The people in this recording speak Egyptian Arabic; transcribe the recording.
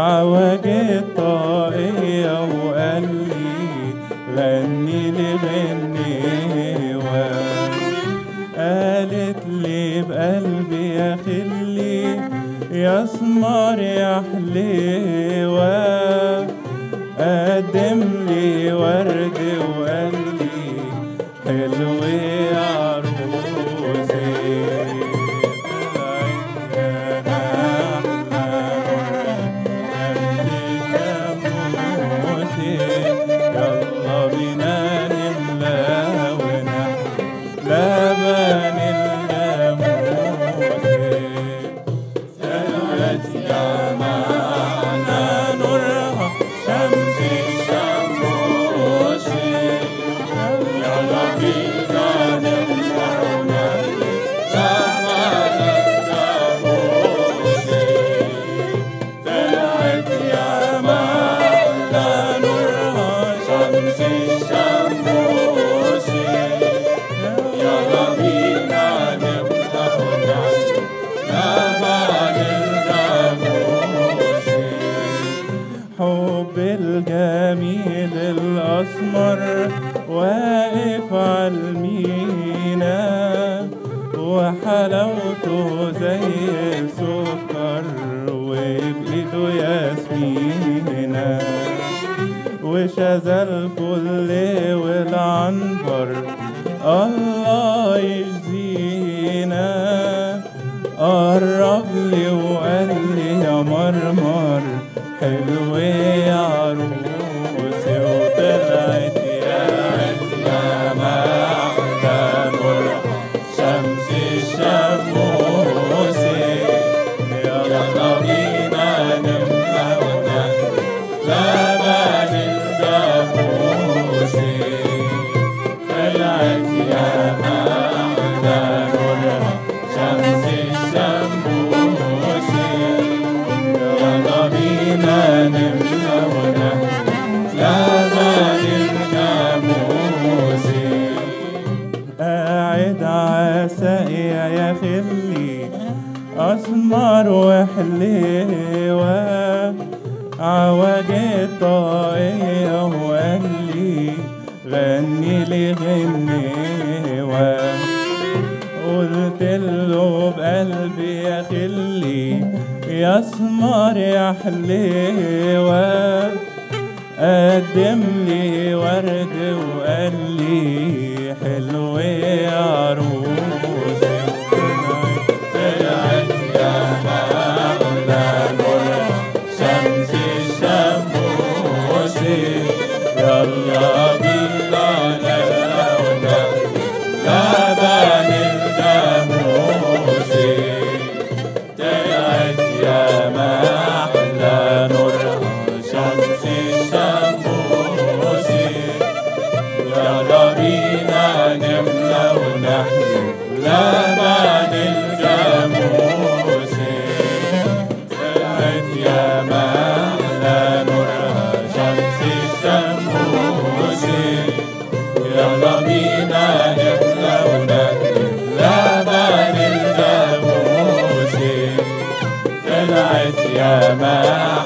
عوج الطاقية وقال لي غني لي غنيوة قالت لي بقلبي يا خلي يا سمر يا حليوة قدم لي ورد وقال لي حلو يا عروسي يلا بينا نملى ونحن لبن الجاموس سلمت يا معنا نورها شمس الشموس يلا بينا نملى ونحن لبن الجاموس طلعت يا معنا نورها شمس الشموس يلا بينا نملى ونحن لبن الجاموس حب الجميل الأسمر واقف على المينا وحلاوته زي السكر وبإيده ياسمينة وشذا الفل والعنبر الله يجزينا قرب لي وقال لي يا مرمر حلو يا عروسي وطلعت يا يا معدن شمس الشموس يلا بينا نملى ونحن لبن الجاموس طلعت يا معدن شمس الشموس يلا بينا نملى ونحن لبن الجاموس قاعد عساقية يا خلي أسمر وحليوة عوج الطاقية وقال لي غني لي غنيوة قلت له بقلبي يا خلي يا اسمر يا حليوة قدم لي ورد وقال لي حلو يا عروسي طلعت يا مغلى نور شمس الشموس يلا بينا نلونا لبن الجاموس طلعت يا محلى نورها شمس الشموس يلا بينا نملى ونحن لبن الجاموس طلعت يا محلى نورها شمس الشموس يلا بينا نملى ونحن لبن الجاموس طلعت يا محلى